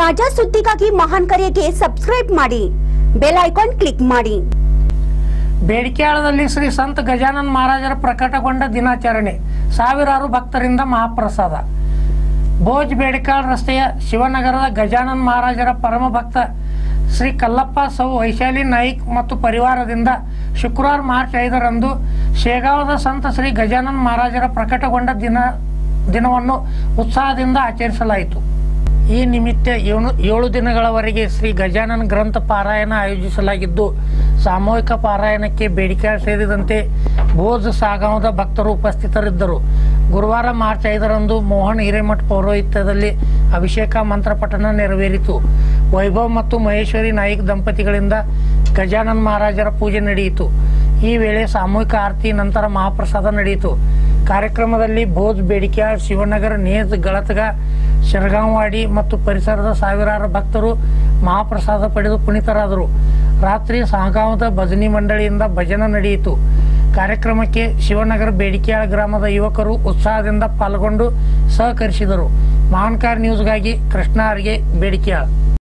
ತಾಜಾ ಸುದ್ದಿಗಾಗಿ ಮಹಾನ್ ಕರೆಗೆ ಸಬ್ಸ್ಕ್ರೈಬ್ ಮಾಡಿ ಬೆಲ್ ಐಕಾನ್ ಕ್ಲಿಕ್ ಮಾಡಿ ಬೇಡಿಕೆಯಾಳದಲ್ಲಿ ಶ್ರೀ ಸಂತ ಗಜಾನನ್ ಮಹಾರಾಜರ ಪ್ರಕಟಗೊಂಡ ದಿನಾಚರಣೆ ಸಾವಿರಾರು ಭಕ್ತರಿಂದ ಮಹಾಪ್ರಸಾದ ಭೋಜ್ ಬೇಡಿಕಾಳ್ ರಸ್ತೆಯ ಶಿವನಗರದ ಗಜಾನನ್ ಮಹಾರಾಜರ ಪರಮ ಭಕ್ತ ಶ್ರೀ ಕಲ್ಲಪ್ಪ ಸೌ ವೈಶಾಲಿ ನಾಯ್ಕ್ ಮತ್ತು ಪರಿವಾರದಿಂದ ಶುಕ್ರವಾರ ಮಾರ್ಚ್ ಐದರಂದು ಶೇಗಾವದ ಸಂತ ಶ್ರೀ ಗಜಾನನ್ ಮಹಾರಾಜರ ಪ್ರಕಟಗೊಂಡ ದಿನ ದಿನವನ್ನು ಉತ್ಸಾಹದಿಂದ ಆಚರಿಸಲಾಯಿತು ಈ ನಿಮಿತ್ತ ಏಳು ಏಳು ದಿನಗಳವರೆಗೆ ಶ್ರೀ ಗಜಾನನ್ ಗ್ರಂಥ ಪಾರಾಯಣ ಆಯೋಜಿಸಲಾಗಿದ್ದು ಸಾಮೂಹಿಕ ಪಾರಾಯಣಕ್ಕೆ ಬೇಡಿಕೆ ಸೇರಿದಂತೆ ಭೋಜ್ ಸಾಗಾವದ ಭಕ್ತರು ಉಪಸ್ಥಿತರಿದ್ದರು ಗುರುವಾರ ಮಾರ್ಚ್ ಐದರಂದು ಮೋಹನ್ ಹಿರೇಮಠ್ ಪೌರೋಹಿತ್ಯದಲ್ಲಿ ಅಭಿಷೇಕ ಮಂತ್ರ ಪಠಣ ನೆರವೇರಿತು ವೈಭವ್ ಮತ್ತು ಮಹೇಶ್ವರಿ ನಾಯ್ಕ್ ದಂಪತಿಗಳಿಂದ ಗಜಾನನ್ ಮಹಾರಾಜರ ಪೂಜೆ ನಡೆಯಿತು ಈ ವೇಳೆ ಸಾಮೂಹಿಕ ಆರತಿ ನಂತರ ಮಹಾಪ್ರಸಾದ ನಡೆಯಿತು ಕಾರ್ಯಕ್ರಮದಲ್ಲಿ ಭೋಜ್ ಬೇಡಿಕೆ ಶಿವನಗರ ನೇಜ್ ಗಳತ್ಗ ಶರಗಾಂವಾಡಿ ಮತ್ತು ಪರಿಸರದ ಸಾವಿರಾರು ಭಕ್ತರು ಮಹಾಪ್ರಸಾದ ಪಡೆದು ಪುನೀತರಾದರು ರಾತ್ರಿ ಸಾಗಾಂವದ ಭಜನಿ ಮಂಡಳಿಯಿಂದ ಭಜನೆ ನಡೆಯಿತು ಕಾರ್ಯಕ್ರಮಕ್ಕೆ ಶಿವನಗರ ಬೇಡಿಕೆಯಾಳ ಗ್ರಾಮದ ಯುವಕರು ಉತ್ಸಾಹದಿಂದ ಪಾಲ್ಗೊಂಡು ಸಹಕರಿಸಿದರು ಮಹಾನ್ಕಾರ್ ನ್ಯೂಸ್ಗಾಗಿ ಕೃಷ್ಣ ಅರ್ಗೆ ಬೇಡಿಕೆಯಾಳ